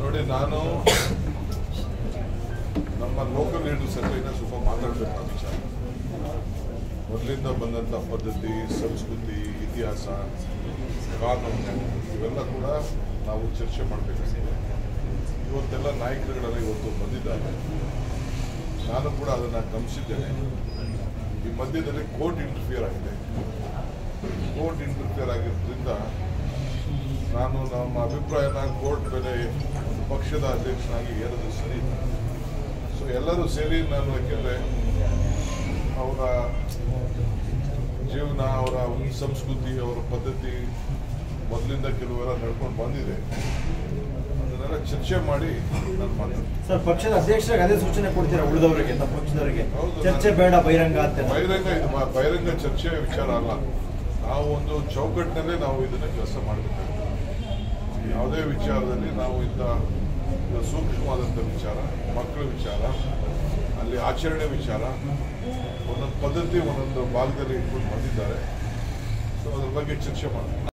ನೋಡಿ ನಾನು ನಮ್ಮ ಲೋಕಲ್ ಲೀಡರ್ಸ್ ಹತ್ರ ಇನ್ನೂ ಸ್ವಲ್ಪ ಮಾತಾಡಬೇಕು ಆ ವಿಚಾರ ಮೊದಲಿಂದ ಬಂದಂಥ ಪದ್ಧತಿ ಸಂಸ್ಕೃತಿ ಇತಿಹಾಸ ಕಾನೂನು ಇವೆಲ್ಲ ಕೂಡ ನಾವು ಚರ್ಚೆ ಮಾಡಬೇಕಾಗಿದೆ ಇವತ್ತೆಲ್ಲ ನಾಯಕರುಗಳೆಲ್ಲ ಇವತ್ತು ಬಂದಿದ್ದಾರೆ ನಾನು ಕೂಡ ಅದನ್ನು ಗಮನಿಸಿದ್ದೇನೆ ಈ ಮಧ್ಯದಲ್ಲಿ ಕೋರ್ಟ್ ಇಂಟರ್ಫಿಯರ್ ಆಗಿದೆ ಕೋರ್ಟ್ ಇಂಟರ್ಫಿಯರ್ ಆಗಿರೋದ್ರಿಂದ ನಾನು ನಮ್ಮ ಅಭಿಪ್ರಾಯನ ಕೋರ್ಟ್ ಮೇಲೆ ಪಕ್ಷದ ಅಧ್ಯಕ್ಷನಾಗಿ ಹೇಳೋದು ಸರಿ ಇಲ್ಲ ಸೊ ಎಲ್ಲರೂ ಸೇರಿ ನಾನು ಯಾಕೆಂದರೆ ಅವರ ಜೀವನ ಅವರ ಒಂದು ಸಂಸ್ಕೃತಿ ಅವರ ಪದ್ಧತಿ ಮೊದಲಿಂದ ಕೆಲವೆಲ್ಲ ನಡ್ಕೊಂಡು ಬಂದಿದೆ ಅದನ್ನೆಲ್ಲ ಚರ್ಚೆ ಮಾಡಿ ನಾನು ಮಾತಾಡ್ತೀನಿ ಸರ್ ಪಕ್ಷದ ಅಧ್ಯಕ್ಷರಿಗೆ ಅದೇ ಸೂಚನೆ ಕೊಡ್ತೀರಾ ಉಳಿದವರಿಗೆ ತಮ್ಮ ಪಕ್ಷದವರಿಗೆ ಹೌದು, ಚರ್ಚೆ ನಾನು- ಬೇಡ ಬಹಿರಂಗ ಅಂತ ಬಹಿರಂಗ ಇದು ಬ- ಬಹಿರಂಗ ಚರ್ಚೆಯ ವಿಚಾರ ಅಲ್ಲ ನಾವು ಒಂದು ಚೌಕಟ್ಟಿನಲ್ಲೇ ನಾವು ಇದನ್ನ ಕೆಲಸ ಮಾಡಬೇಕಾಗುತ್ತೆ ಯಾವುದೇ ವಿಚಾರದಲ್ಲಿ ನಾವು ಇಂಥ ಸೂಕ್ಷ್ಮವಾದಂಥ ವಿಚಾರ ಮಕ್ಕಳ ವಿಚಾರ ಅಲ್ಲಿ ಆಚರಣೆ ವಿಚಾರ ಒಂದೊಂದು ಪದ್ಧತಿ ಒಂದೊಂದು ಭಾಗದಲ್ಲಿ ಇಟ್ಕೊಂಡು ಬಂದಿದ್ದಾರೆ ಸೊ ಅದ್ರ ಬಗ್ಗೆ ಚರ್ಚೆ ಮಾಡೋಣ